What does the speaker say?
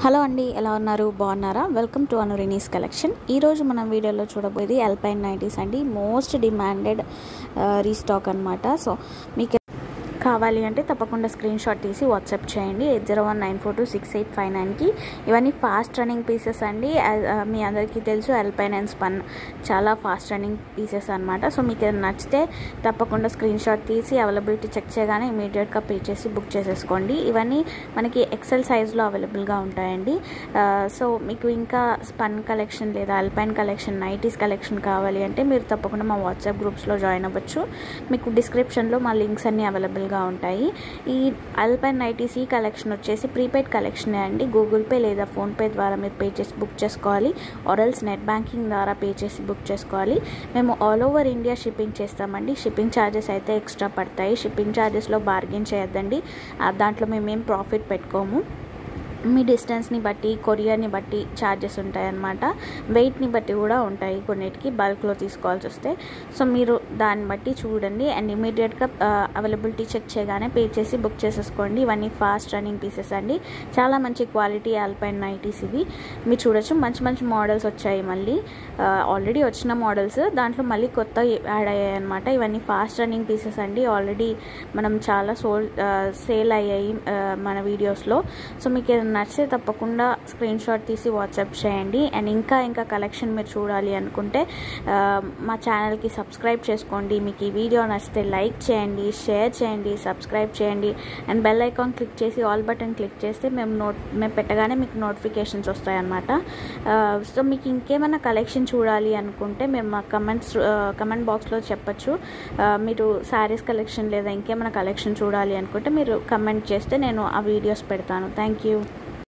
hello అండి ఎలా ఉన్నారు బాగున్నారా వెల్కమ్ టు అనురినీస్ కలెక్షన్ ఈరోజు మనం వీడియోలో చూడబోయేది అల్పైన్ నైటీస్ అండి మోస్ట్ డిమాండెడ్ రీస్టాక్ అనమాట సో మీకు కావాలి అంటే తప్పకుండా స్క్రీన్ షాట్ తీసి వాట్సాప్ చేయండి eight zero one nine four two six eight five నైన్కి ఇవన్నీ ఫాస్ట్ రన్నింగ్ పీసెస్ అండి మీ అందరికీ తెలుసు అల్పైన్ అండ్ స్పన్ చాలా ఫాస్ట్ రన్నింగ్ పీసెస్ అనమాట సో మీకు ఏదైనా నచ్చితే తప్పకుండా స్క్రీన్ షాట్ తీసి అవైలబిలిటీ చెక్ చేయగానే ఇమీడియట్గా పే చేసి బుక్ చేసేసుకోండి ఇవన్నీ మనకి ఎక్సెల్ సైజ్లో అవైలబుల్గా ఉంటాయండి సో మీకు ఇంకా స్పన్ కలెక్షన్ లేదా అల్పైన్ కలెక్షన్ నైటీస్ కలెక్షన్ కావాలి అంటే మీరు తప్పకుండా మా వాట్సాప్ గ్రూప్స్లో జాయిన్ అవ్వచ్చు మీకు డిస్క్రిప్షన్లో మా లింక్స్ అన్నీ అవైలబుల్గా ఉంటాయి ఈ అల్పైన్ నైటీస్ ఈ కలెక్షన్ వచ్చేసి ప్రీపెయిడ్ కలెక్షన్ అండి గూగుల్ పే లేదా ఫోన్పే ద్వారా మీరు పే చేసి బుక్ చేసుకోవాలి ఆర్ఎల్స్ నెట్ బ్యాంకింగ్ ద్వారా పే చేసి బుక్ చేసుకోవాలి మేము ఆల్ ఓవర్ ఇండియా షిప్పింగ్ చేస్తామండి షిప్పింగ్ ఛార్జెస్ అయితే ఎక్స్ట్రా పడతాయి షిప్పింగ్ ఛార్జెస్లో బార్గెన్ చేయొద్దండి దాంట్లో మేమేం ప్రాఫిట్ పెట్టుకోము మీ డిస్టెన్స్ని బట్టి కొరియర్ని బట్టి ఛార్జెస్ ఉంటాయన్నమాట వెయిట్ని బట్టి కూడా ఉంటాయి కొన్నిటికి బల్క్లో తీసుకోవాల్సి వస్తే సో మీరు దాన్ని బట్టి చూడండి అండ్ ఇమీడియట్గా అవైలబిలిటీ చెక్ చేయగానే పే చేసి బుక్ చేసేసుకోండి ఇవన్నీ ఫాస్ట్ రన్నింగ్ పీసెస్ అండి చాలా మంచి క్వాలిటీ ఆల్పైన్ నైటీస్ ఇవి మీరు చూడొచ్చు మంచి మంచి మోడల్స్ వచ్చాయి మళ్ళీ ఆల్రెడీ వచ్చిన మోడల్స్ దాంట్లో మళ్ళీ కొత్త యాడ్ అయ్యాయి అనమాట ఇవన్నీ ఫాస్ట్ రన్నింగ్ పీసెస్ అండి ఆల్రెడీ మనం చాలా సోల్ సేల్ అయ్యాయి మన వీడియోస్లో సో మీకు ఏదైనా నచ్చితే తప్పకుండా స్క్రీన్ షాట్ తీసి వాట్సాప్ చేయండి అండ్ ఇంకా ఇంకా కలెక్షన్ మీరు చూడాలి అనుకుంటే మా ఛానల్కి సబ్స్క్రైబ్ చేసుకోండి మీకు ఈ వీడియో నచ్చితే లైక్ చేయండి షేర్ చేయండి సబ్స్క్రైబ్ చేయండి అండ్ బెల్ ఐకాన్ క్లిక్ చేసి ఆల్ బటన్ క్లిక్ చేస్తే మేము నోట్ మేము పెట్టగానే మీకు నోటిఫికేషన్స్ వస్తాయన్నమాట సో మీకు ఇంకేమైనా కలెక్షన్ చూడాలి అనుకుంటే మేము మా కమెంట్స్ కమెంట్ బాక్స్లో చెప్పచ్చు మీరు శారీస్ కలెక్షన్ లేదా ఇంకేమైనా కలెక్షన్ చూడాలి అనుకుంటే మీరు కమెంట్ చేస్తే నేను ఆ వీడియోస్ పెడతాను థ్యాంక్ యూ